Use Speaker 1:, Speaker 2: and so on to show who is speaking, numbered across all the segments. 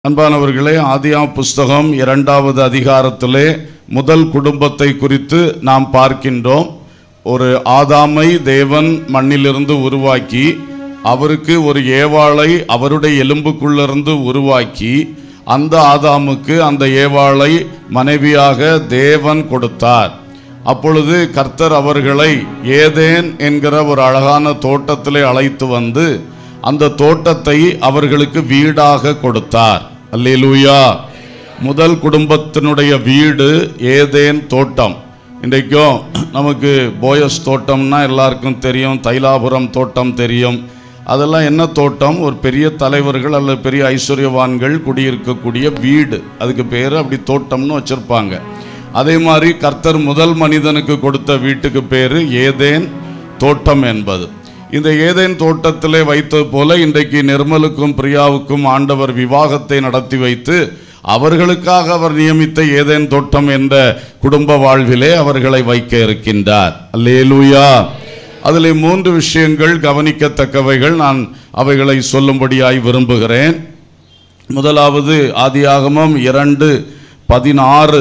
Speaker 1: அன்பானவர்களே ஆதியா புஸ்தகம் இரண்டாவது அதிகாரத்திலே முதல் குடும்பத்தை குறித்து நாம் பார்க்கின்றோம் ஒரு ஆதாமை தேவன் மண்ணிலிருந்து உருவாக்கி அவருக்கு ஒரு ஏவாளை அவருடைய எலும்புக்குள்ளிருந்து உருவாக்கி அந்த ஆதாமுக்கு அந்த ஏவாளை மனைவியாக தேவன் கொடுத்தார் அப்பொழுது கர்த்தர் அவர்களை ஏதேன் என்கிற ஒரு அழகான தோட்டத்திலே அழைத்து வந்து அந்த தோட்டத்தை அவர்களுக்கு வீடாக கொடுத்தார் அல்லேலூயா முதல் குடும்பத்தினுடைய வீடு ஏதேன் தோட்டம் இன்றைக்கும் நமக்கு போயஸ் தோட்டம்னா எல்லாருக்கும் தெரியும் தைலாபுரம் தோட்டம் தெரியும் அதெல்லாம் என்ன தோட்டம் ஒரு பெரிய தலைவர்கள் அல்லது பெரிய ஐஸ்வர்யவான்கள் குடியிருக்கக்கூடிய வீடு அதுக்கு பேர் அப்படி தோட்டம்னு வச்சிருப்பாங்க அதே மாதிரி கர்த்தர் முதல் மனிதனுக்கு கொடுத்த வீட்டுக்கு பேரு ஏதேன் தோட்டம் என்பது இந்த ஏதேன் தோட்டத்திலே வைத்தது போல இன்றைக்கு நிர்மலுக்கும் பிரியாவுக்கும் ஆண்டவர் விவாகத்தை நடத்தி வைத்து அவர்களுக்காக அவர் நியமித்த ஏதேன் தோட்டம் என்ற குடும்ப வாழ்விலே அவர்களை வைக்க இருக்கின்றார் அல்லேலூயா அதில் மூன்று விஷயங்கள் கவனிக்கத்தக்கவைகள் நான் அவைகளை சொல்லும்படியாய் விரும்புகிறேன் முதலாவது ஆதியாகமம் இரண்டு பதினாறு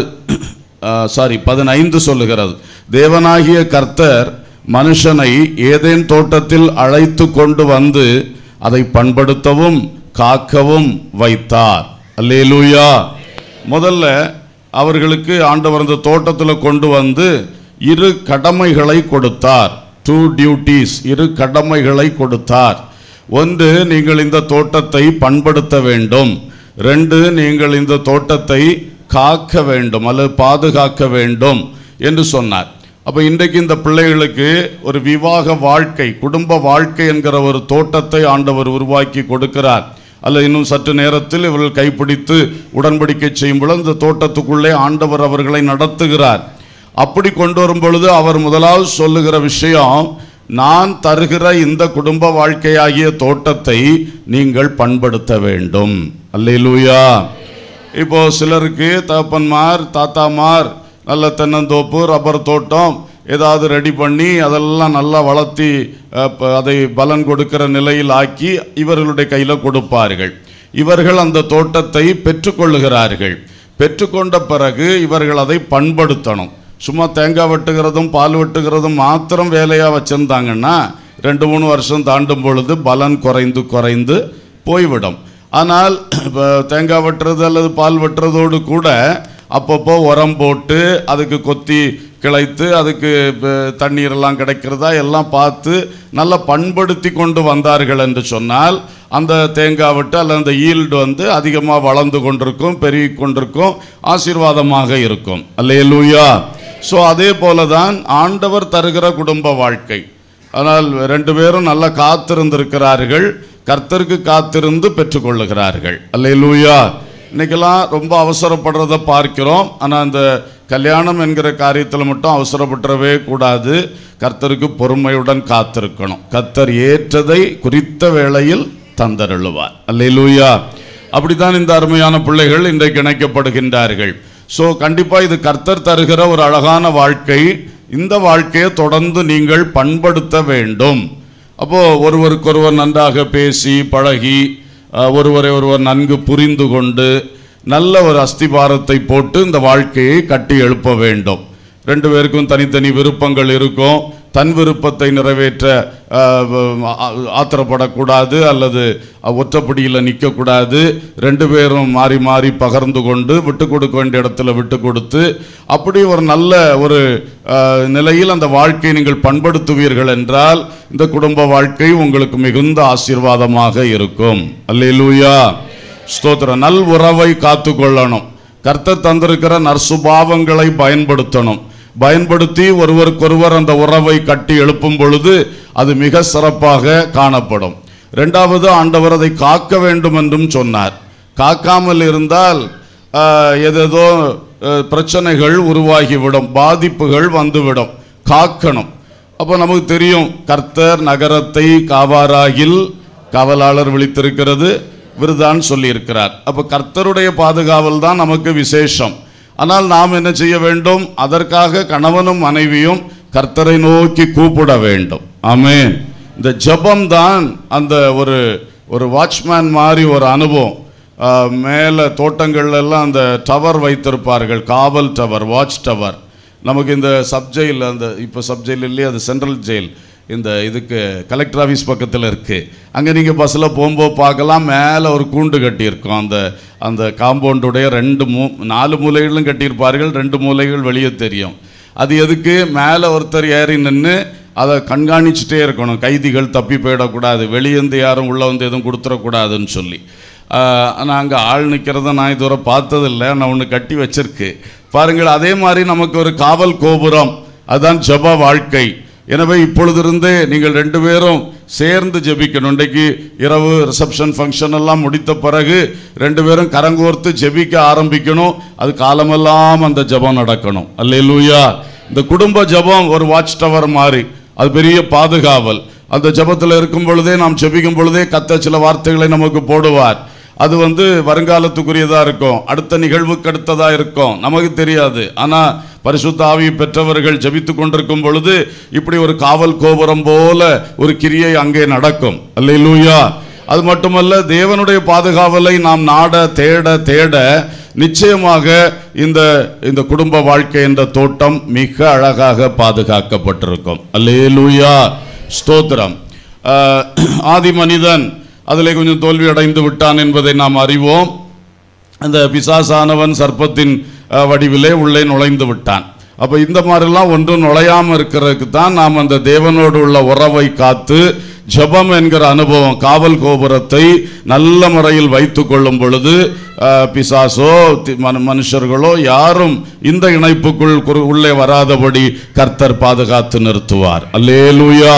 Speaker 1: சாரி பதினைந்து சொல்லுகிறது தேவனாகிய கர்த்தர் மனுஷனை ஏதேன் தோட்டத்தில் அழைத்து கொண்டு வந்து அதை பண்படுத்தவும் காக்கவும் வைத்தார் அல்லேலூயா முதல்ல அவர்களுக்கு ஆண்டவர் அந்த தோட்டத்தில் கொண்டு வந்து இரு கடமைகளை கொடுத்தார் டூ டியூட்டிஸ் இரு கடமைகளை கொடுத்தார் ஒன்று நீங்கள் இந்த தோட்டத்தை பண்படுத்த வேண்டும் ரெண்டு நீங்கள் இந்த தோட்டத்தை காக்க வேண்டும் அல்லது பாதுகாக்க வேண்டும் என்று சொன்னார் அப்போ இன்றைக்கு இந்த பிள்ளைகளுக்கு ஒரு விவாக வாழ்க்கை குடும்ப வாழ்க்கை என்கிற ஒரு தோட்டத்தை ஆண்டவர் உருவாக்கி கொடுக்கிறார் அல்ல இன்னும் சற்று நேரத்தில் இவர்கள் கைப்பிடித்து உடன்படிக்கை செய்யும் பொழுது அந்த தோட்டத்துக்குள்ளே ஆண்டவர் அவர்களை நடத்துகிறார் அப்படி கொண்டு வரும் பொழுது அவர் முதலாவது சொல்லுகிற விஷயம் நான் தருகிற இந்த குடும்ப வாழ்க்கையாகிய தோட்டத்தை நீங்கள் பண்படுத்த வேண்டும் அல்லேலூயா இப்போ சிலருக்கு தகப்பன்மார் தாத்தாமார் நல்ல தென்னந்தோப்பு ரப்பர் தோட்டம் ஏதாவது ரெடி பண்ணி அதெல்லாம் நல்லா வளர்த்தி அஹ், ப- அதை பலன் கொடுக்கிற நிலையில் ஆக்கி இவர்களுடைய கையில் கொடுப்பார்கள் இவர்கள் அந்த தோட்டத்தை பெற்றுக்கொள்ளுகிறார்கள் பெற்றுக்கொண்ட பிறகு இவர்கள் அதை பண்படுத்தணும் சும்மா தேங்காய் வெட்டுகிறதும் பால் வெட்டுகிறதும் மாத்திரம் வேலையாக வச்சுருந்தாங்கன்னா ரெண்டு மூணு வருஷம் தாண்டும் பொழுது பலன் குறைந்து குறைந்து போய்விடும் ஆனால் இப்போ தேங்காய் வெட்டுறது அல்லது பால் வெட்டுறதோடு கூட அப்பப்போ உரம் போட்டு அதுக்கு கொத்தி கிளைத்து அதுக்கு ப- தண்ணீரெல்லாம் கிடைக்கிறதா எல்லாம் பார்த்து நல்லா பண்படுத்தி கொண்டு வந்தார்கள் என்று சொன்னால் அந்த தேங்காய் வெட்டு அல்லது அந்த ஈல்டு வந்து அதிகமாக வளர்ந்து கொண்டிருக்கும் பெருகி கொண்டிருக்கும் ஆசீர்வாதமாக இருக்கும் அல்லேலூயா ஸோ அதே போல தான் ஆண்டவர் தருகிற குடும்ப வாழ்க்கை ஆனால் ரெண்டு பேரும் நல்லா காத்திருந்திருக்கிறார்கள் கர்த்தருக்கு காத்திருந்து பெற்றுக்கொள்ளுகிறார்கள் அல்லேலூயா இன்னைக்கெல்லாம் ரொம்ப அவசரப்படுறத பார்க்கிறோம் ஆனால் அந்த கல்யாணம் என்கிற காரியத்தில் மட்டும் அவசரப்பட்டுறவே கூடாது கர்த்தருக்கு பொறுமையுடன் காத்திருக்கணும் கர்த்தர் ஏற்றதை குறித்த வேளையில் தந்தருளுவார் அல்லேலூயா அப்படித்தான் இந்த அருமையான பிள்ளைகள் இன்றைக்கு இணைக்கப்படுகின்றார்கள் ஸோ கண்டிப்பாக இது கர்த்தர் தருகிற ஒரு அழகான வாழ்க்கை இந்த வாழ்க்கையை தொடர்ந்து நீங்கள் பண்படுத்த வேண்டும் அப்போ ஒருவருக்கொருவர் நன்றாக பேசி பழகி அஹ், ஒருவரை ஒருவர் நன்கு புரிந்து கொண்டு நல்ல ஒரு அஸ்திபாரத்தை போட்டு இந்த வாழ்க்கையை கட்டி எழுப்ப வேண்டும் ரெண்டு பேருக்கும் தனித்தனி விருப்பங்கள் இருக்கும் தன் விருப்பத்தை நிறைவேற்ற அஹ், ஆ- ஆத்திரப்படக்கூடாது அல்லது ஒற்றப்படியில் நிற்கக்கூடாது ரெண்டு பேரும் மாறி மாறி பகர்ந்து கொண்டு விட்டு கொடுக்க வேண்டிய இடத்துல விட்டு கொடுத்து அப்படி ஒரு நல்ல ஒரு அஹ், நிலையில் அந்த வாழ்க்கையை நீங்கள் பண்படுத்துவீர்கள் என்றால் இந்த குடும்ப வாழ்க்கை உங்களுக்கு மிகுந்த ஆசீர்வாதமாக இருக்கும் அல்லேலூயா ஸ்தோத்திரம் நல் உறவை காத்துக்கொள்ளணும் கர்த்தர் தந்திருக்கிற நற்சுபாவங்களை பயன்படுத்தணும் பயன்படுத்தி ஒருவருக்கொருவர் அந்த உறவை கட்டி எழுப்பும் பொழுது அது மிக சிறப்பாக காணப்படும் ரெண்டாவது ஆண்டவர் அதை காக்க வேண்டும் என்றும் சொன்னார் காக்காமல் இருந்தால் ஆஹ், ஏதேதோ ஆஹ், பிரச்சனைகள் உருவாகிவிடும் பாதிப்புகள் வந்துவிடும் காக்கணும் அப்போ நமக்கு தெரியும் கர்த்தர் நகரத்தை காவாராகில் காவலாளர் விழித்திருக்கிறது விருதான் சொல்லியிருக்கிறார் அப்போ கர்த்தருடைய பாதுகாவல் தான் நமக்கு விசேஷம் ஆனால் நாம் என்ன செய்ய வேண்டும் அதற்காக கணவனும் மனைவியும் கர்த்தரை நோக்கி கூப்பிட வேண்டும் ஆமென் இந்த ஜெபம் தான் அந்த ஒரு ஒரு வாட்ச்மேன் மாதிரி ஒரு அனுபவம் மேலே தோட்டங்கள்ல எல்லாம் அந்த டவர் வைத்திருப்பார்கள் காவல் டவர் வாட்ச் டவர் நமக்கு இந்த சப்ஜெயில் அந்த இப்போ சப்ஜெயில் இல்லையே அது சென்ட்ரல் ஜெயில் இந்த இதுக்கு கலெக்டர் ஆஃபீஸ் பக்கத்தில் இருக்குது அங்கே நீங்கள் பஸ்ஸில் போகும்போது பார்க்கலாம் மேலே ஒரு கூண்டு கட்டியிருக்கும் அந்த அந்த காம்பவுண்டுடைய ரெண்டு மூ நாலு மூலைகளும் கட்டியிருப்பார்கள் ரெண்டு மூலைகள் வெளியே தெரியும் அது எதுக்கு மேலே ஒருத்தர் ஏறி நின்று அதை கண்காணிச்சுட்டே இருக்கணும் கைதிகள் தப்பி போயிடக்கூடாது வெளியேந்து யாரும் உள்ளே வந்து எதுவும் கொடுத்துடக்கூடாதுன்னு சொல்லி ஆனால் அங்கே ஆள் நிற்கிறத நான் இதுவரை பார்த்ததில்லை நான் ஒன்று கட்டி வச்சிருக்கு பாருங்கள் அதே மாதிரி நமக்கு ஒரு காவல் கோபுரம் அதுதான் ஜப வாழ்க்கை எனவே இப்பொழுதிருந்தே நீங்கள் ரெண்டு பேரும் சேர்ந்து ஜெபிக்கணும் இன்றைக்கு இரவு ரிசப்ஷன் ஃபங்க்ஷன் எல்லாம் முடித்த பிறகு ரெண்டு பேரும் கரங்கோர்த்து ஜெபிக்க ஆரம்பிக்கணும் அது காலமெல்லாம் அந்த ஜெபம் நடக்கணும் அல்லேலூயா இந்த குடும்ப ஜெபம் ஒரு வாட்ச் டவர் மாதிரி அது பெரிய பாதுகாவல் அந்த ஜெபத்தில் இருக்கும் பொழுதே நாம் ஜெபிக்கும் பொழுதே கத்த சில வார்த்தைகளை நமக்கு போடுவார் அது வந்து வருங்காலத்துக்குரியதாக இருக்கும் அடுத்த நிகழ்வுக்கு அடுத்ததாக இருக்கும் நமக்கு தெரியாது ஆனால் பரிசுத்த ஆவியை பெற்றவர்கள் ஜெபித்து கொண்டிருக்கும் பொழுது இப்படி ஒரு காவல் கோபுரம் போல ஒரு கிரியை அங்கே நடக்கும் அல்லேலூயா அது மட்டுமல்ல தேவனுடைய பாதுகாவலை நாம் நாட தேட தேட நிச்சயமாக இந்த இந்த குடும்ப வாழ்க்கை என்ற தோட்டம் மிக அழகாக பாதுகாக்கப்பட்டிருக்கும் அல்லேலூயா ஸ்தோத்திரம் ஆஹ், ஆதி மனிதன் அதில் கொஞ்சம் தோல்வி அடைந்து விட்டான் என்பதை நாம் அறிவோம் அந்த பிசாசானவன் சர்ப்பத்தின் அஹ், வடிவிலே உள்ளே நுழைந்து விட்டான் அப்போ இந்த மாதிரிலாம் ஒன்றும் நுழையாமல் இருக்கிறதுக்கு தான் நாம் அந்த தேவனோடு உள்ள உறவை காத்து ஜெபம் என்கிற அனுபவம் காவல் கோபுரத்தை நல்ல முறையில் வைத்து கொள்ளும் பொழுது அஹ், பிசாசோ தி- மனு- மனுஷர்களோ யாரும் இந்த இணைப்புக்குள் குறு- உள்ளே வராதபடி கர்த்தர் பாதுகாத்து நிறுத்துவார் அல்லேலூயா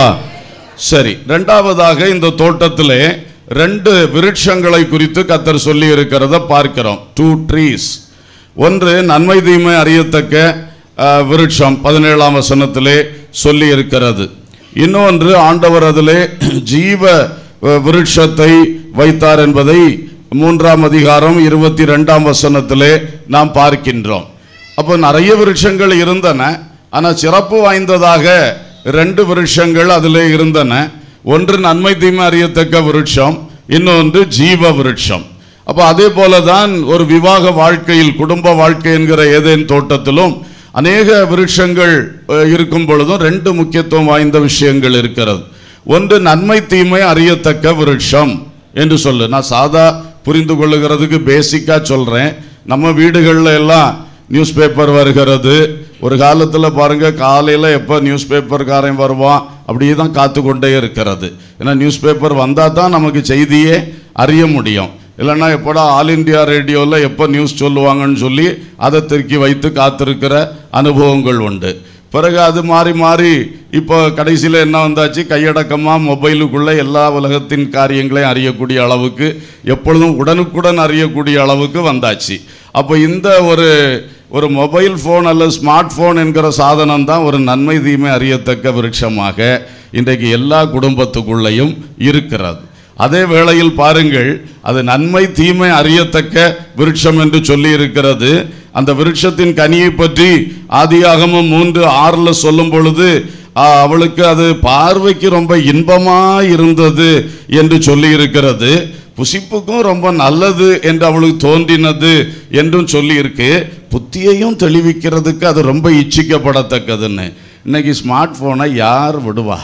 Speaker 1: சரி ரெண்டாவதாக இந்த தோட்டத்திலே ரெண்டு விருட்சங்களை குறித்து கத்தர் சொல்லி இருக்கிறத பார்க்கிறோம் டூ ட்ரீஸ் ஒன்று நன்மை தீமை அறியத்தக்க அஹ், விருட்சம் பதினேழாம் வசனத்திலே சொல்லி இருக்கிறது இன்னொன்று ஆண்டவர் அதிலே ஜீவ அஹ், விருட்சத்தை வைத்தார் என்பதை மூன்றாம் அதிகாரம் இருபத்தி ரெண்டாம் வசனத்திலே நாம் பார்க்கின்றோம் அப்போ நிறைய விருட்சங்கள் இருந்தன ஆனால் சிறப்பு வாய்ந்ததாக ரெண்டு விருட்சங்கள் அதிலே இருந்தன ஒன்று நன்மை தீமை அறியத்தக்க விருட்சம் இன்னொன்று ஜீவ விருட்சம் அப்போ அதே போல தான் ஒரு விவாக வாழ்க்கையில் குடும்ப வாழ்க்கை என்கிற ஏதேன் தோட்டத்திலும் அநேக விருட்சங்கள் அஹ், இருக்கும் பொழுதும் ரெண்டு முக்கியத்துவம் வாய்ந்த விஷயங்கள் இருக்கிறது ஒன்று நன்மை தீமை அறியத்தக்க விருட்சம் என்று சொல்லு நான் சாதா புரிந்து கொள்ளுகிறதுக்கு பேசிக்கா சொல்றேன் நம்ம வீடுகளில் எல்லாம் நியூஸ் பேப்பர் வருகிறது ஒரு காலத்தில் பாருங்க காலையில் எப்போ நியூஸ் பேப்பர்காரன் வருவான் அப்படியே தான் காத்து கொண்டே இருக்கிறது ஏன்னா நியூஸ் பேப்பர் வந்தால் தான் நமக்கு செய்தியே அறிய முடியும் இல்லைன்னா எப்போடா ஆல் இந்தியா ரேடியோவில் எப்போ நியூஸ் சொல்லுவாங்கன்னு சொல்லி அதை திருக்கி வைத்து காத்திருக்கிற அனுபவங்கள் உண்டு பிறகு அது மாறி மாறி இப்போ கடைசியில் என்ன வந்தாச்சு கையடக்கமாக மொபைலுக்குள்ளே எல்லா உலகத்தின் காரியங்களையும் அறியக்கூடிய அளவுக்கு எப்பொழுதும் உடனுக்குடன் அறியக்கூடிய அளவுக்கு வந்தாச்சு அப்போ இந்த ஒரு ஒரு மொபைல் ஃபோன் அல்லது ஸ்மார்ட் ஃபோன் என்கிற சாதனம் தான் ஒரு நன்மை தீமை அறியத்தக்க விருட்சமாக இன்றைக்கு எல்லா குடும்பத்துக்குள்ளேயும் இருக்கிறது அதே வேளையில் பாருங்கள் அது நன்மை தீமை அறியத்தக்க விருட்சம் என்று சொல்லி இருக்கிறது அந்த விருட்சத்தின் கனியை பற்றி ஆதியாகமம் மூன்று ஆறுல சொல்லும் பொழுது ஆ, அவளுக்கு அது பார்வைக்கு ரொம்ப இன்பமா இருந்தது என்று சொல்லி இருக்கிறது புசிப்புக்கும் ரொம்ப நல்லது என்று அவளுக்கு தோன்றினது என்றும் சொல்லி இருக்கு புத்தியையும் தெளிவிக்கிறதுக்கு அது ரொம்ப இச்சிக்கப்படத்தக்கதுன்னு இன்னைக்கு ஸ்மார்ட் போனை யார் விடுவா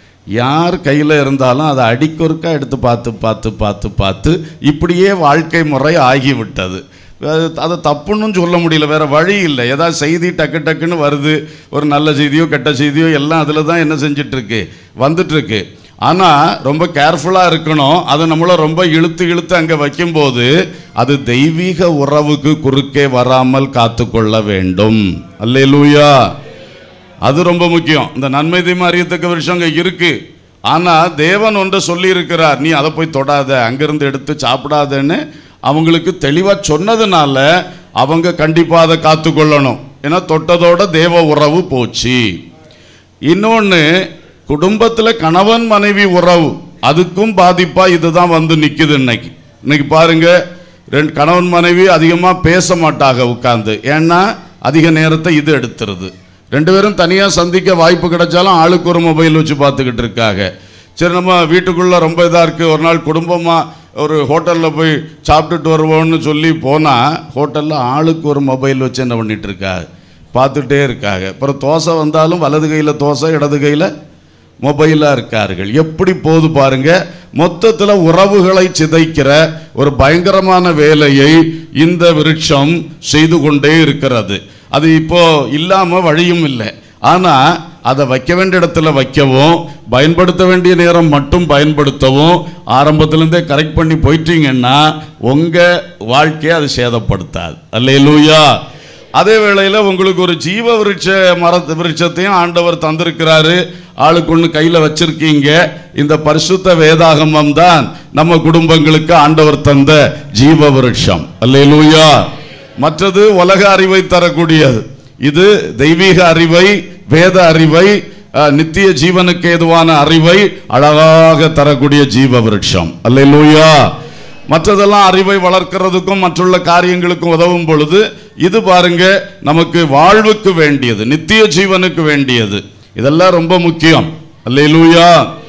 Speaker 1: யார் கையில் இருந்தாலும் அதை அடிக்கொருக்கா எடுத்து பார்த்து பார்த்து பார்த்து பார்த்து இப்படியே வாழ்க்கை முறை ஆகிவிட்டது அது- அதை தப்புன்னு சொல்ல முடியல வேற வழி இல்லை ஏதாவது செய்தி டக்கு டக்குன்னு வருது ஒரு நல்ல செய்தியோ கெட்ட செய்தியோ எல்லாம் அதில் தான் என்ன செஞ்சிட்டு இருக்கு வந்துட்டு இருக்கு ஆனால் ரொம்ப கேர்ஃபுல்லாக இருக்கணும் அதை நம்மளை ரொம்ப இழுத்து இழுத்து அங்கே வைக்கும்போது அது தெய்வீக உறவுக்கு குறுக்கே வராமல் காத்துக்கொள்ள வேண்டும் அல்லேலூயா அது ரொம்ப முக்கியம் இந்த நன்மை தீமை அறியத்தக்க விஷயம் அங்கே இருக்கு ஆனா தேவன் ஒன்றை சொல்லி இருக்கிறார் நீ அதை போய் தொடாத அங்கிருந்து எடுத்து சாப்பிடாதன்னு அவங்களுக்கு தெளிவா சொன்னதுனால அவங்க கண்டிப்பா அதை காத்துக்கொள்ளணும் ஏன்னா தொட்டதோட தேவ உறவு போச்சு இன்னொன்று குடும்பத்தில் கணவன் மனைவி உறவு அதுக்கும் பாதிப்பா இதுதான் வந்து நிக்குது இன்னைக்கு இன்னைக்கு பாருங்க ரெண்டு கணவன் மனைவி அதிகமாக பேச மாட்டாங்க உட்கார்ந்து ஏன்னா அதிக நேரத்தை இது எடுத்துருது ரெண்டு பேரும் தனியாக சந்திக்க வாய்ப்பு கிடைச்சாலும் ஆளுக்கு ஒரு மொபைல் வச்சு பார்த்துக்கிட்டு இருக்காங்க சரி நம்ம வீட்டுக்குள்ளே ரொம்ப இதாக இருக்குது ஒரு நாள் குடும்பமாக ஒரு ஹோட்டலில் போய் சாப்பிட்டுட்டு வருவோம்னு சொல்லி போனால் ஹோட்டலில் ஆளுக்கு ஒரு மொபைல் வச்சு என்ன பண்ணிட்டு இருக்காங்க பார்த்துட்டே இருக்காங்க அப்புறம் தோசை வந்தாலும் வலது கையில் தோசை இடது கையில் மொபைலாக இருக்கார்கள் எப்படி போது பாருங்க மொத்தத்தில் உறவுகளை சிதைக்கிற ஒரு பயங்கரமான வேலையை இந்த விருட்சம் செய்து கொண்டே இருக்கிறது அது இப்போ இல்லாம வழியும் இல்லை ஆனா அதை வைக்க வேண்டிய இடத்துல வைக்கவும் பயன்படுத்த வேண்டிய நேரம் மட்டும் பயன்படுத்தவும் ஆரம்பத்திலேருந்தே கரெக்ட் பண்ணி போயிட்டீங்கன்னா உங்க வாழ்க்கையை அது சேதப்படுத்தாது அல்லேலூயா அதே வேளையில் உங்களுக்கு ஒரு ஜீவ விருட்ச மர விருட்சத்தையும் ஆண்டவர் தந்திருக்கிறாரு ஆளுக்கு ஒன்று கையில் வச்சிருக்கீங்க இந்த பரிசுத்த வேதாகமம் தான் நம்ம குடும்பங்களுக்கு ஆண்டவர் தந்த ஜீவ விருட்சம் அல்லேலூயா மற்றது உலக அறிவை தரக்கூடியது இது தெய்வீக அறிவை வேத அறிவை அஹ், நித்திய ஜீவனுக்கு ஏதுவான அறிவை அழகாக தரக்கூடிய ஜீவ விருட்சம் அல்லேலூயா மற்றதெல்லாம் அறிவை வளர்க்கிறதுக்கும் மற்றுள்ள காரியங்களுக்கும் உதவும் பொழுது இது பாருங்க நமக்கு வாழ்வுக்கு வேண்டியது நித்திய ஜீவனுக்கு வேண்டியது இதெல்லாம் ரொம்ப முக்கியம் அல்லேலூயா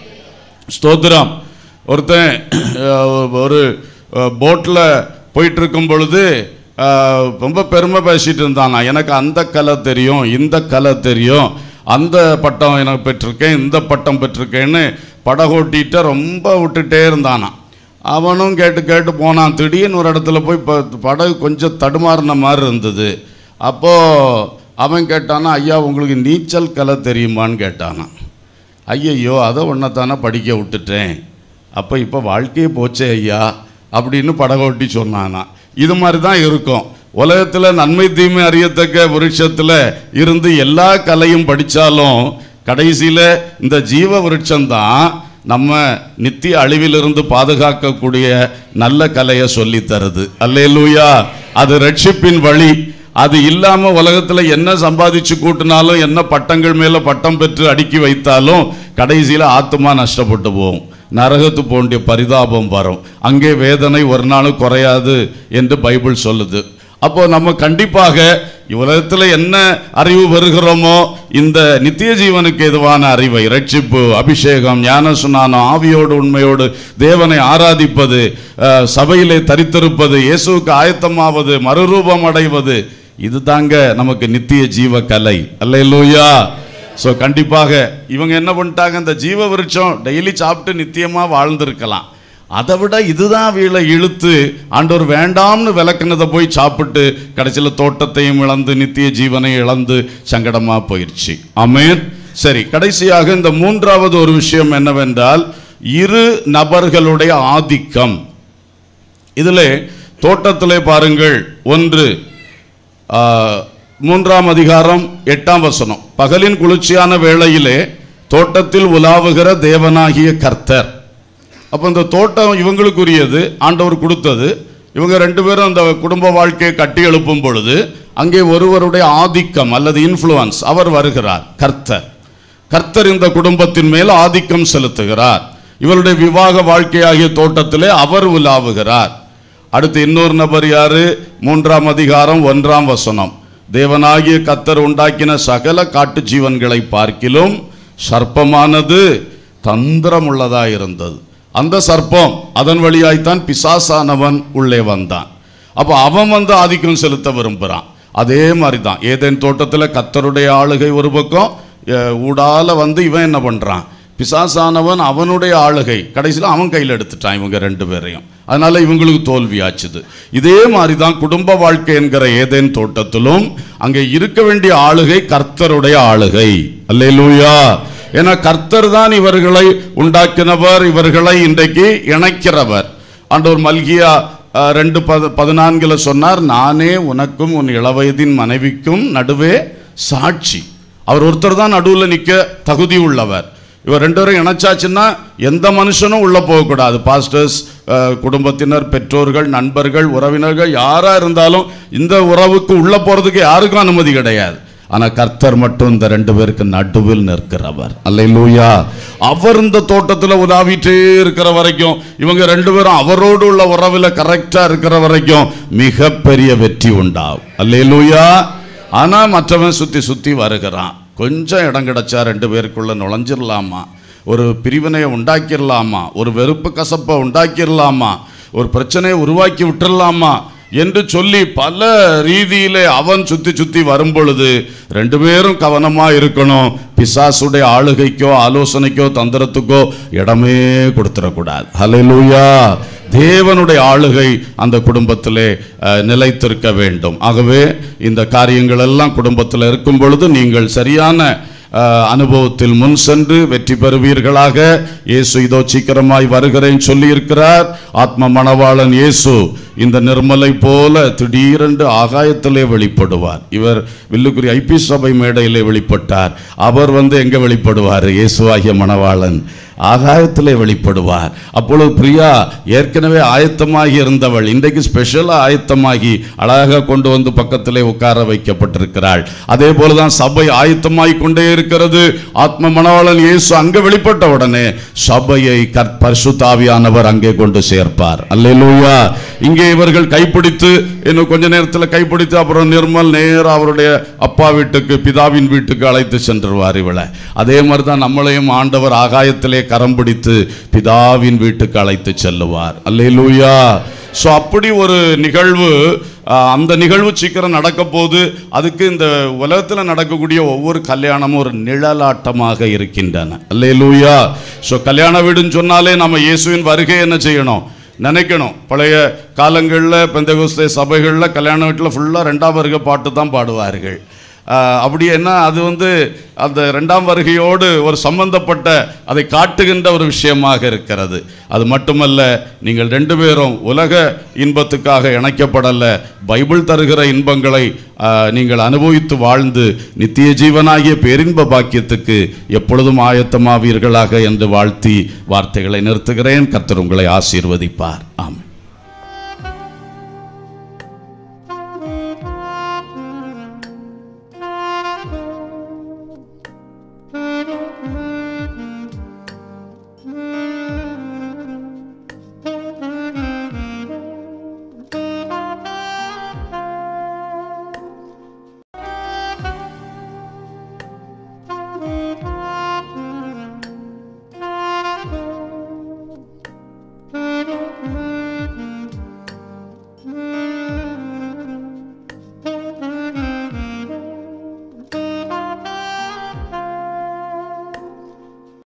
Speaker 1: ஸ்தோத்திரம் ஒருத்தன் அஹ், ஒரு போட்டில் போயிட்டு இருக்கும் பொழுது அஹ், ரொம்ப பெருமை பேசிட்டு இருந்தானா எனக்கு அந்த கலை தெரியும் இந்த கலை தெரியும் அந்த பட்டம் எனக்கு பெற்றிருக்கேன் இந்த பட்டம் பெற்றிருக்கேன்னு படகோட்டிட்ட ரொம்ப விட்டுட்டே இருந்தானா அவனும் கேட்டு கேட்டு போனான் திடீர்னு ஒரு இடத்துல போய் ப படகு கொஞ்சம் தடுமாறின மாதிரி இருந்தது அப்போது அவன் கேட்டானா ஐயா உங்களுக்கு நீச்சல் கலை தெரியுமான்னு கேட்டானான் ஐயையோ அதை ஒன்றத்தானே படிக்க விட்டுட்டேன் அப்போ இப்போ வாழ்க்கையே போச்சே ஐயா அப்படின்னு படகோட்டி சொன்னானா இது மாதிரி தான் இருக்கும் உலகத்தில் நன்மை தீமை அறியத்தக்க விருட்சத்தில் இருந்து எல்லா கலையும் படித்தாலும் கடைசியில் இந்த ஜீவ விருட்சம்தான் நம்ம நித்திய அழிவிலிருந்து பாதுகாக்கக்கூடிய நல்ல கலையை சொல்லித் தருது அல்லேலூயா அது ரட்சிப்பின் வழி அது இல்லாம உலகத்துல என்ன சம்பாதிச்சு கூட்டினாலும் என்ன பட்டங்கள் மேல பட்டம் பெற்று அடுக்கி வைத்தாலும் கடைசியில ஆத்மா நஷ்டப்பட்டு போகும் நரகத்து போன்ற பரிதாபம் வரும் அங்கே வேதனை ஒரு நாளும் குறையாது என்று பைபிள் சொல்லுது அப்போ நம்ம கண்டிப்பாக உலகத்துல என்ன அறிவு பெறுகிறோமோ இந்த நித்திய ஜீவனுக்கு எதுவான அறிவை ரட்சிப்பு அபிஷேகம் ஞான சுனானம் ஆவியோடு உண்மையோடு தேவனை ஆராதிப்பது அஹ், சபையிலே தரித்திருப்பது இயேசுவுக்கு ஆயத்தமாவது மறுரூபம் அடைவது இது தாங்க நமக்கு நித்திய ஜீவ கலை அல்லேலூயா ஸோ கண்டிப்பாக இவங்க என்ன பண்ணிட்டாங்க இந்த ஜீவ விருட்சம் டெய்லி சாப்பிட்டு நித்தியமா வாழ்ந்திருக்கலாம் அதை விட இதுதான் வீழ இழுத்து ஆண்டவர் வேண்டாம்னு விளக்குனதை போய் சாப்பிட்டு கடைசியில் தோட்டத்தையும் இழந்து நித்திய ஜீவனையும் இழந்து சங்கடமா போயிடுச்சு ஆமென் சரி கடைசியாக இந்த மூன்றாவது ஒரு விஷயம் என்னவென்றால் இரு நபர்களுடைய ஆதிக்கம் இதிலே தோட்டத்திலே பாருங்கள் ஒன்று ஆ, மூன்றாம் அதிகாரம் எட்டாம் வசனம் பகலின் குளிர்ச்சியான வேளையிலே தோட்டத்தில் உலாவுகிற தேவனாகிய கர்த்தர் அப்போ இந்த தோட்டம் இவங்களுக்குரியது ஆண்டவர் கொடுத்தது இவங்க ரெண்டு பேரும் அந்த குடும்ப வாழ்க்கையை கட்டி எழுப்பும் பொழுது அங்கே ஒருவருடைய ஆதிக்கம் அல்லது இன்ஃப்ளூயன்ஸ் அவர் வருகிறார் கர்த்தர் கர்த்தர் இந்த குடும்பத்தின் மேல் ஆதிக்கம் செலுத்துகிறார் இவருடைய விவாக வாழ்க்கையாகிய தோட்டத்திலே அவர் உலாவுகிறார் அடுத்து இன்னொரு நபர் யாரு மூன்றாம் அதிகாரம் ஒன்றாம் வசனம் தேவனாகிய கர்த்தர் உண்டாக்கின சகல காட்டு ஜீவன்களை பார்க்கிலும் சர்ப்பமானது தந்திரமுள்ளதாய் இருந்தது அந்த சர்ப்பம் அதன் வழியாய்த்தான் பிசாசானவன் உள்ளே வந்தான் அப்போ அவன் வந்து ஆதிக்கம் செலுத்த விரும்புகிறான் அதே மாதிரி தான் ஏதேன் தோட்டத்தில் கத்தருடைய ஆளுகை ஒரு பக்கம் அஹ், ஊடால வந்து இவன் என்ன பண்ணுறான் பிசாசானவன் அவனுடைய ஆளுகை கடைசியில் அவன் கையில் எடுத்துட்டான் இவங்க ரெண்டு பேரையும் அதனால இவங்களுக்கு தோல்வி ஆச்சுது இதே மாதிரி தான் குடும்ப வாழ்க்கை என்கிற ஏதேன் தோட்டத்திலும் அங்கே இருக்க வேண்டிய ஆளுகை கர்த்தருடைய ஆளுகை அல்லேலூயா ஏன்னா கர்த்தர் தான் இவர்களை உண்டாக்கினவர் இவர்களை இன்றைக்கு இணைக்கிறவர் ஆண்டவர் மல்கியா அஹ், ரெண்டு பத பதினான்கில் சொன்னார் நானே உனக்கும் உன் இளவயதின் மனைவிக்கும் நடுவே சாட்சி அவர் ஒருத்தர் தான் நடுவில் நிற்க தகுதி உள்ளவர் இவர் ரெண்டு பேரும் இணைச்சாச்சுன்னா எந்த மனுஷனும் உள்ள போகக்கூடாது பாஸ்டர்ஸ் குடும்பத்தினர் பெற்றோர்கள் நண்பர்கள் உறவினர்கள் யாரா இருந்தாலும் இந்த உறவுக்கு உள்ள போறதுக்கு யாருக்கும் அனுமதி கிடையாது ஆனா கர்த்தர் மட்டும் இந்த ரெண்டு பேருக்கு நடுவில் நிற்கிறவர் அல்லேலூயா அவர் இந்த தோட்டத்துல உலாவிட்டே இருக்கிற வரைக்கும் இவங்க ரெண்டு பேரும் அவரோடு உள்ள உறவுல கரெக்டா இருக்கிற வரைக்கும் மிகப்பெரிய வெற்றி உண்டாகும் அல்லேலூயா ஆனா மற்றவன் சுத்தி சுத்தி வருகிறான் கொஞ்சம் இடம் கிடைச்சா ரெண்டு பேருக்குள்ள நுழைஞ்சிடலாமா ஒரு பிரிவினையை உண்டாக்கிடலாமா ஒரு வெறுப்பு கசப்பை உண்டாக்கிடலாமா ஒரு பிரச்சனையை உருவாக்கி விட்டுறலாமா என்று சொல்லி பல ரீதியிலே அவன் சுத்தி சுத்தி வரும் பொழுது ரெண்டு பேரும் கவனமா இருக்கணும் பிசாசுடைய ஆளுகைக்கோ ஆலோசனைக்கோ தந்திரத்துக்கோ இடமே கொடுத்துடக்கூடாது ஹalleluya தேவனுடைய ஆளுகை அந்த குடும்பத்திலே அஹ், நிலைத்திருக்க வேண்டும் ஆகவே இந்த காரியங்கள் எல்லாம் குடும்பத்தில் இருக்கும் பொழுது நீங்கள் சரியான அஹ், அனுபவத்தில் முன் சென்று வெற்றி பெறுவீர்களாக இயேசு இதோ சீக்கிரமாய் வருகிறேன் சொல்லியிருக்கிறார் ஆத்ம மணவாளன் இயேசு இந்த நிர்மலை போல திடீரென்று ஆகாயத்திலே வெளிப்படுவார் இவர் வில்லுக்குரி ஐபி சபை மேடையிலே வெளிப்பட்டார் அவர் வந்து எங்க வெளிப்படுவார் இயேசுவாகிய மணவாளன் ஆகாயத்திலே வெளிப்படுவார் அப்பொழுது பிரியா ஏற்கனவே ஆயத்தமாகி இருந்தவள் இன்றைக்கு ஸ்பெஷலாக ஆயத்தமாகி அழகாக கொண்டு வந்து பக்கத்திலே உட்கார வைக்கப்பட்டிருக்கிறாள் அதே போலதான் சபை ஆயத்தமாகி கொண்டே இருக்கிறது ஆத்ம மணவாளன் இயேசு அங்கே வெளிப்பட்ட உடனே சபையை கற் பரிசுத்தாவியானவர் அங்கே கொண்டு சேர்ப்பார் அல்லேலூயா இங்கே இவர்கள் கைப்பிடித்து இன்னும் கொஞ்ச நேரத்தில் கைப்பிடித்து அப்புறம் நிர்மல் நேரா அவருடைய அப்பா வீட்டுக்கு பிதாவின் வீட்டுக்கு அழைத்து சென்றுவார் இவளை அதே மாதிரி தான் நம்மளையும் ஆண்டவர் ஆகாயத்திலே கரம் பிடித்து பிதாவின் வீட்டுக்கு அழைத்து செல்லுவார் அல்லேலூயா ஸோ அப்படி ஒரு நிகழ்வு ஆஹ், அந்த நிகழ்வு சீக்கிரம் நடக்க போது அதுக்கு இந்த உலகத்தில் நடக்கக்கூடிய ஒவ்வொரு கல்யாணமும் ஒரு நிழலாட்டமாக இருக்கின்றன அல்லேலூயா ஸோ கல்யாண வீடுன்னு சொன்னாலே நம்ம இயேசுவின் வருகை என்ன செய்யணும் நினைக்கணும் பழைய காலங்களில் பெந்தகோஸ்தே சபைகளில் கல்யாண வீட்டில் ஃபுல்லாக ரெண்டாம் வருகை பாட்டு தான் பாடுவார்கள் ஆஹ் அப்படி என்ன அது வந்து அந்த ரெண்டாம் வருகையோடு ஒரு சம்பந்தப்பட்ட அதை காட்டுகின்ற ஒரு விஷயமாக இருக்கிறது அது மட்டுமல்ல நீங்கள் ரெண்டு பேரும் உலக இன்பத்துக்காக இணைக்கப்படல பைபிள் தருகிற இன்பங்களை ஆஹ், நீங்கள் அனுபவித்து வாழ்ந்து நித்திய ஜீவனாகிய பேரின்ப பாக்கியத்துக்கு எப்பொழுதும் ஆயத்தமாவீர்களாக என்று வாழ்த்தி வார்த்தைகளை நிறுத்துகிறேன் கர்த்தர் உங்களை ஆசீர்வதிப்பார் ஆமென்